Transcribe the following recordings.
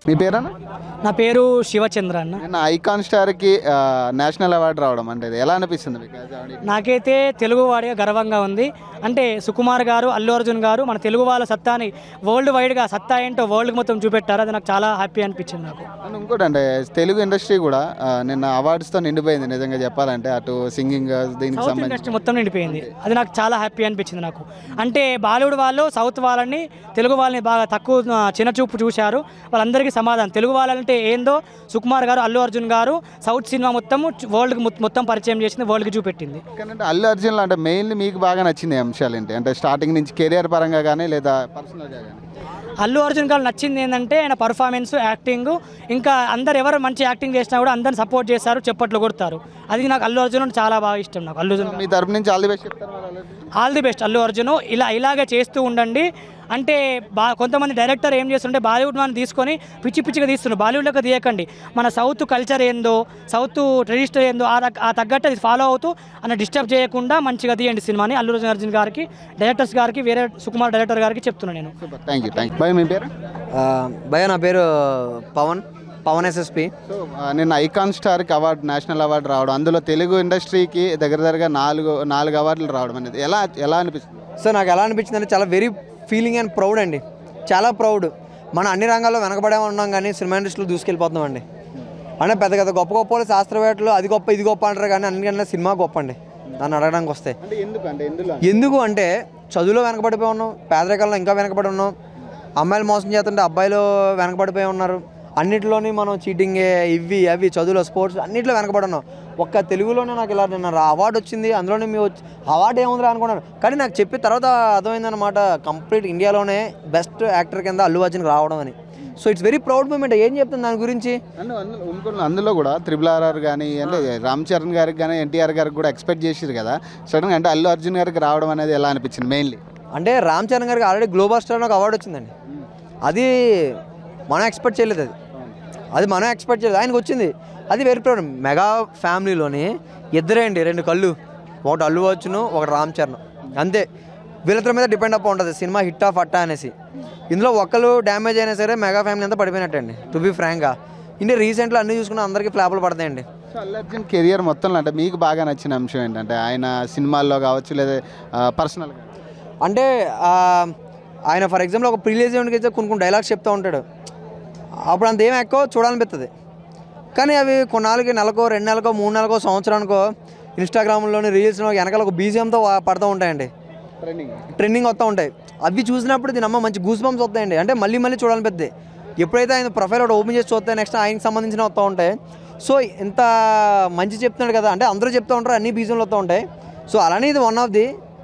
మీ పేరన్నా నా పేరు శివచంద్ర అన్న నిన్న ఐకాన్ స్టార్కి ఆ, నేషనల్ అవార్డు రావడం అంటే ఇది ఎలా అనిపిస్తుంది మీకు As a- నాకైతే తెలుగు వాడిగా గర్వంగా ఉంది అంటే సుకుమార్ గారు అల్లు అర్జున్ గారు మన తెలుగు వాళ్ళ సత్తాని వరల్డ్ వైడ్గా సత్తా ఏంటో వరల్డ్ మొత్తం చూపెట్టారు అది నాకు చాలా హ్యాపీ అనిపించింది నాకు అండ్ ఇంకోటి అంటే తెలుగు ఇండస్ట్రీ కూడా ఆ, నిన్న అవార్డ్స్తో నిండిపోయింది నిజంగా చెప్పాలంటే అటు సింగింగ్ దీనికి సౌత్ సంబంధించి ఇండస్ట్రీ మొత్తం నిండిపోయింది అది నాకు చాలా హ్యాపీ అనిపించింది నాకు అంటే బాలీవుడ్ వాళ్ళు సౌత్ వాళ్ళని తెలుగు వాళ్ళని బాగా తక్కువ ఆ, చిన్న చూపు చూశారు వాళ్ళందరికీ సమాధానం తెలుగు వాళ్ళంటే ఏందో సుకుమార్ గారు అల్లు అర్జున్ గారు సౌత్ సినిమా మొత్తం వరల్డ్కి మొత్తం పరిచయం చేసింది వరల్డ్కి చూపెట్టింది కానీ అంటే అల్లు అర్జున్లో అంటే మెయిన్లీ మీకు బాగా నచ్చింది అంశాలు ఏంటి అంటే స్టార్టింగ్ నుంచి కెరియర్ పరంగా కానీ లేదా పర్సనల్గా కానీ అల్లు అర్జున్ గారు నచ్చింది ఏంటంటే ఆయన పర్ఫార్మెన్స్ యాక్టింగ్ ఇంకా అందరు ఎవరు మంచి యాక్టింగ్ చేసినా కూడా అందరిని సపోర్ట్ చేస్తారు చెప్పట్లు కొడతారు అది నాకు అల్లు అర్జున్ చాలా బాగా ఇష్టం నాకు అల్లు అర్జున్ మీ తరపు నుంచి ఆల్ ది బెస్ట్ చెప్తారు మరి Allu Arjun? All the best Allu Arjun ఇలా ఇలాగే చేస్తూ ఉండండి అంటే బా కొంతమంది డైరెక్టర్ ఏం చేస్తుంటే బాలీవుడ్ మనం తీసుకొని పిచ్చి పిచ్చిగా తీస్తున్నారు బాలీవుడ్లోకి తీయకండి మన సౌత్ కల్చర్ ఏందో సౌత్ ట్రెడిషనల్ ఏందో ఆ రక- ఆ తగ్గట్టు అది ఫాలో అవుతూ అన్న డిస్టర్బ్ చేయకుండా మంచిగా తీయండి సినిమాని అల్లు అర్జున్ అర్జున్ గారికి డైరెక్టర్స్ గారికి వేరే సుకుమార్ డైరెక్టర్ గారికి చెప్తున్నాను నేను super thank you thank you bye మీ పేరు ఆ, భయ్య నా పేరు పవన్ పవన్ ఎస్ఎస్పి సో ఆ, నిన్న ఐకాన్ స్టార్కి అవార్డు నేషనల్ అవార్డు రావడం అందులో తెలుగు ఇండస్ట్రీకి దగ్గర దగ్గరగా నాలుగు నాలుగు అవార్డులు రావడం అనేది ఎలా ఎలా అనిపిస్తుంది సో నాకు ఎలా అనిపించింది అంటే చాలా వెరీ ఫీలింగ్ అండ్ ప్రౌడ్ అండి చాలా ప్రౌడ్ మనం అన్ని రంగాల్లో వెనకబడే ఉన్నాం కానీ సినిమా ఇండస్ట్రీలో దూసుకెళ్ళిపోతున్నాం అండి అంటే పెద్ద పెద్ద గొప్ప గొప్ప వాళ్ళు శాస్త్రవేత్తలు అది గొప్ప ఇది గొప్ప అంటారు కానీ అన్నికన్నా సినిమా గొప్ప అండి నన్ను అడగడానికి వస్తే అంటే ఎందుకు అంటే ఎందులో ఎందుకు అంటే చదువులో వెనకబడిపోయి ఉన్నాం పేదరికంలో ఇంకా వెనకబడి ఉన్నాం అమ్మాయిలు మోసం చేస్తుంటే అబ్బాయిలు వెనకబడిపోయి ఉన్నారు అన్నిటిలోని మనం చీటింగే ఇవి అవి చదువులో స్పోర్ట్స్ అన్నిట్లో వెనకబడి ఉన్నాం ఒక్క తెలుగులోనే నాకు ఇలా నిన్న అవార్డు వచ్చింది అందులోనే మీ వచ్చి అవార్డు ఏముందిరా అనుకున్నాను కానీ నాకు చెప్పిన తర్వాత అర్థమైందనమాట కంప్లీట్ ఇండియాలోనే బెస్ట్ యాక్టర్ కింద అల్లు అర్జున్కి రావడం అని so it's very proud moment ఏం చెప్తుంది దాని గురించి అండ్ అందులో ఇంకొన్ని అందులో కూడా త్రిబుల్ ఆర్ఆర్ కానీ అంటే రామ్ చరణ్ గారికి కానీ ఎన్టీఆర్ గారికి కూడా ఎక్స్పెక్ట్ చేసిరు కదా సడన్గా అంటే అల్లు అర్జున్ గారికి రావడం అనేది ఎలా అనిపించింది మెయిన్లీ అంటే రామ్ చరణ్ గారికి ఆల్రెడీ గ్లోబల్ స్టార్ ఒక అవార్డు వచ్చిందండి అది మనం ఎక్స్పెక్ట్ చేయలేదు అది అది మనం ఎక్స్పెక్ట్ చేయలేదు ఆయనకు వచ్చింది అది వెరీ ప్రౌడ్ మెగా ఫ్యామిలీలోని ఇద్దరే అండి రెండు కళ్ళు ఒకటి అల్లు అర్జున్ ఒకటి రామ్ చరణ్ అంతే వీళ్ళిద్దరి మీద డిపెండ్ అప్ ఉంటుంది సినిమా హిట్ ఆఫ్ అట్టా అనేసి ఇందులో ఒక్కరు డ్యామేజ్ అయినా సరే మెగా ఫ్యామిలీ అంతా పడిపోయినట్టండి టు బి ఫ్రాంక్గా ఇండియా రీసెంట్లో అన్ని చూసుకున్న అందరికీ ఫ్లాపులు పడతాయండి సో అల్లు అర్జున్ కెరియర్ మొత్తంలో అంటే మీకు బాగా నచ్చిన అంశం ఏంటంటే ఆయన సినిమాల్లో కావచ్చు లేదా పర్సనల్గా అంటే ఆ, ఆయన ఫర్ ఎగ్జాంపుల్ ఒక ప్రిలీజ్ ఈవెంట్కి అయితే కొన్ని కొన్ని డైలాగ్స్ చెప్తూ ఉంటాడు అప్పుడు అంత ఏం ఎక్కువ చూడాలనిపిస్తుంది కానీ అవి కొన్నాళ్ళకి నెలకో రెండు నెలకో మూడు నెలకో సంవత్సరానికో ఇన్స్టాగ్రామ్లోని రీల్స్లో వెనకాల ఒక బీజిఎంతో పడుతూ ఉంటాయండి ట్రెండింగ్ ట్రెండింగ్ వస్తూ ఉంటాయి అవి చూసినప్పుడు దీని అమ్మ మంచి గూస్ బంప్స్ వస్తాయండి అంటే మళ్ళీ మళ్ళీ చూడాలనిపిస్తుంది ఎప్పుడైతే ఆయన ప్రొఫైల్ ఒకటి ఓపెన్ చేసి చూస్తే నెక్స్ట్ ఆయనకి సంబంధించిన వస్తూ ఉంటాయి సో ఇంత మంచి చెప్తున్నాడు కదా అంటే అందరూ చెప్తూ ఉంటారు అన్ని బీజంలు వస్తూ ఉంటాయి సో అలానే ఇది వన్ ఆఫ్ ది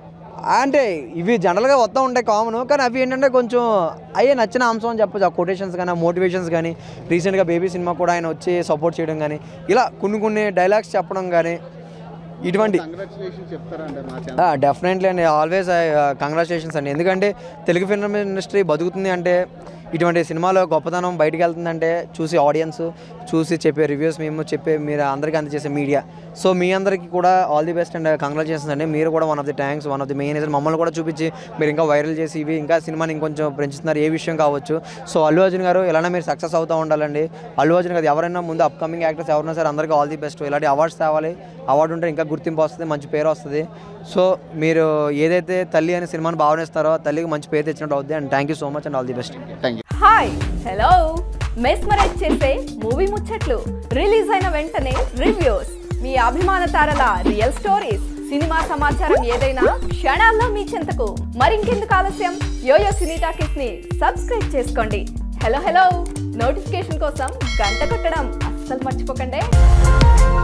అంటే ఇవి జనరల్గా వస్తూ ఉంటాయి కామన్ కానీ అవి ఏంటంటే కొంచెం అయ్యే నచ్చిన అంశం అని చెప్పచ్చు ఆ కొటేషన్స్ కానీ ఆ మోటివేషన్స్ కానీ రీసెంట్గా బేబీ సినిమా కూడా ఆయన వచ్చి సపోర్ట్ చేయడం కానీ ఇలా కొన్ని కొన్ని డైలాగ్స్ చెప్పడం కానీ ఇటువంటి కంగ్రాచులేషన్ చెప్తారంటే మా ఛానల్ డెఫినెట్లీ అండి ఆల్వేస్ కంగ్రాచులేషన్స్ అండి ఎందుకంటే తెలుగు ఫిల్మ్ ఇండస్ట్రీ బతుకుతుంది అంటే ఇటువంటి సినిమాలో గొప్పతనం బయటికి వెళ్తుందంటే చూసి ఆడియన్స్ చూసి చెప్పే రివ్యూస్ మేము చెప్పే మీరు అందరికీ అందజేసే మీడియా సో మీ అందరికీ కూడా all the best and congratulations అండి మీరు కూడా one of the thanks one of the main మమ్మల్ని కూడా చూపించి మీరు ఇంకా వైరల్ చేసి ఇవి ఇంకా సినిమాని ఇంకొంచెం పెంచుతున్నారు ఏ విషయం కావచ్చు సో అల్లు అర్జున్ గారు ఇలానే మీరు సక్సెస్ అవుతూ ఉండాలండి అల్లు అర్జున్ గారు ఎవరైనా ముందు అప్కమింగ్ యాక్టర్స్ ఎవరైనా సరే అందరికీ ఆల్ ది బెస్ట్ ఇలాంటి అవార్డ్స్ తేవాలి అవార్డు ఉంటే ఇంకా గుర్తింపు వస్తుంది మంచి పేరు వస్తుంది సో మీరు ఏదైతే తల్లి అనే సినిమాని భావనిస్తారో ఆ తల్లికి మంచి పేరు తెచ్చినట్టు అవుతుంది and thank you so much and all the best thank you hi hello mesmerise చేసే మూవీ ముచ్చట్లు రిలీజ్ అయిన వెంటనే రివ్యూస్ మీ అభిమాన తారల రియల్ స్టోరీస్ సినిమా సమాచారం ఏదైనా క్షణాల్లో మీ చెంతకు మరింకెందుకు ఆలస్యం యోయో సినీ టాకీస్ ని సబ్స్క్రైబ్ చేసుకోండి హలో హలో నోటిఫికేషన్ కోసం గంట కొట్టడం అస్సలు మర్చిపోకండి